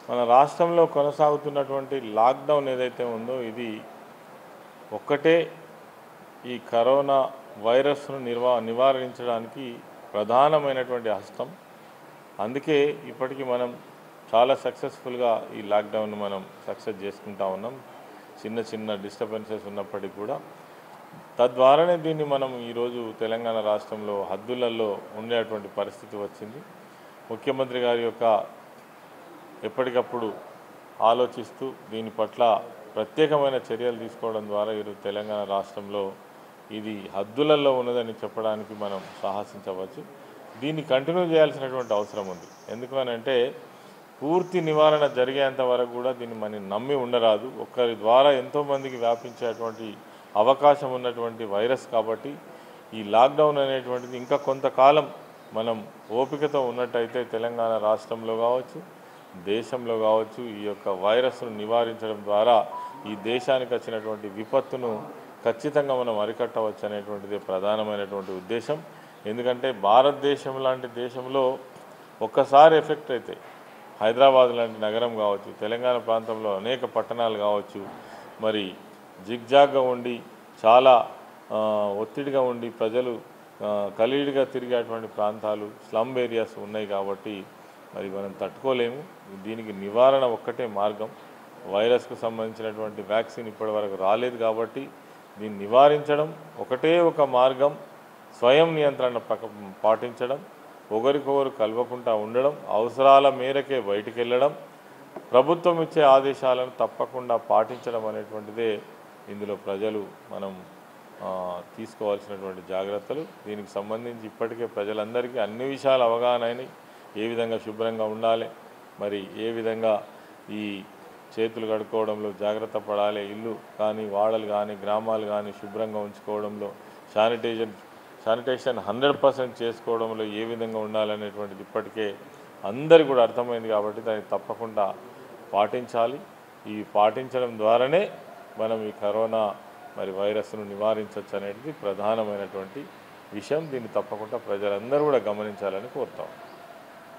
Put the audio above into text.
మన రాష్ట్రంలో కొనసాగుతున్నటువంటి లాక్డౌన్ ఏదైతే ఉందో ఇది ఒక్కటే ఈ కరోనా వైరస్ను నిర్వా నివారించడానికి ప్రధానమైనటువంటి హస్తం అందుకే ఇప్పటికీ మనం చాలా సక్సెస్ఫుల్గా ఈ లాక్డౌన్ మనం సక్సెస్ చేసుకుంటా ఉన్నాం చిన్న చిన్న డిస్టర్బెన్సెస్ ఉన్నప్పటికీ కూడా తద్వారానే దీన్ని మనం ఈరోజు తెలంగాణ రాష్ట్రంలో హద్దులలో ఉండేటువంటి పరిస్థితి వచ్చింది ముఖ్యమంత్రి గారి యొక్క ఎప్పటికప్పుడు ఆలోచిస్తూ దీని పట్ల ప్రత్యేకమైన చర్యలు తీసుకోవడం ద్వారా ఈరోజు తెలంగాణ రాష్ట్రంలో ఇది హద్దులలో ఉన్నదని చెప్పడానికి మనం సాహసించవచ్చు దీన్ని కంటిన్యూ చేయాల్సినటువంటి అవసరం ఉంది ఎందుకు అని అంటే పూర్తి నివారణ జరిగేంత వరకు కూడా దీన్ని మనం నమ్మి ఉండరాదు ఒక్కరి ద్వారా ఎంతోమందికి వ్యాపించేటువంటి అవకాశం ఉన్నటువంటి వైరస్ కాబట్టి ఈ లాక్డౌన్ అనేటువంటిది ఇంకా కొంతకాలం మనం ఓపికతో ఉన్నట్టయితే తెలంగాణ రాష్ట్రంలో కావచ్చు దేశంలో కావచ్చు ఈ యొక్క వైరస్ను నివారించడం ద్వారా ఈ దేశానికి వచ్చినటువంటి విపత్తును ఖచ్చితంగా మనం అరికట్టవచ్చు అనేటువంటిది ప్రధానమైనటువంటి ఉద్దేశం ఎందుకంటే భారతదేశం లాంటి దేశంలో ఒక్కసారి ఎఫెక్ట్ అయితే హైదరాబాద్ లాంటి నగరం కావచ్చు తెలంగాణ ప్రాంతంలో అనేక పట్టణాలు కావచ్చు మరి జిగ్జాగ్గా ఉండి చాలా ఆ, ఒత్తిడిగా ఉండి ప్రజలు ఆ, కలివిడిగా తిరిగేటువంటి ప్రాంతాలు స్లమ్ ఏరియాస్ ఉన్నాయి కాబట్టి మరి మనం తట్టుకోలేము దీనికి నివారణ ఒక్కటే మార్గం వైరస్కు సంబంధించినటువంటి వ్యాక్సిన్ ఇప్పటివరకు రాలేదు కాబట్టి దీన్ని నివారించడం ఒకటే ఒక మార్గం స్వయం నియంత్రణ పక పాటించడం ఒకరికొకరు కలవకుండా ఉండడం అవసరాల మేరకే బయటికి వెళ్ళడం ప్రభుత్వం ఇచ్చే ఆదేశాలను తప్పకుండా పాటించడం అనేటువంటిదే ఇందులో ప్రజలు మనం ఆ, తీసుకోవాల్సినటువంటి జాగ్రత్తలు దీనికి సంబంధించి ఇప్పటికే ప్రజలందరికీ అన్ని విషయాలు అవగాహన అయినాయి ఏ విధంగా శుభ్రంగా ఉండాలి మరి ఏ విధంగా ఈ చేతులు కడుక్కోవడంలో జాగ్రత్త పడాలి ఇల్లు కానీ వాడలు కానీ గ్రామాలు కానీ శుభ్రంగా ఉంచుకోవడంలో శానిటైజన్ శానిటేషన్ హండ్రెడ్ పర్సెంట్ చేసుకోవడంలో ఏ విధంగా ఉండాలనేటువంటిది ఇప్పటికే అందరికీ కూడా అర్థమైంది కాబట్టి దాన్ని తప్పకుండా పాటించాలి ఈ పాటించడం ద్వారానే మనం ఈ కరోనా మరి వైరస్ను నివారించవచ్చు అనేది ప్రధానమైనటువంటి విషయం దీన్ని తప్పకుండా ప్రజలందరూ కూడా గమనించాలని కోరుతాం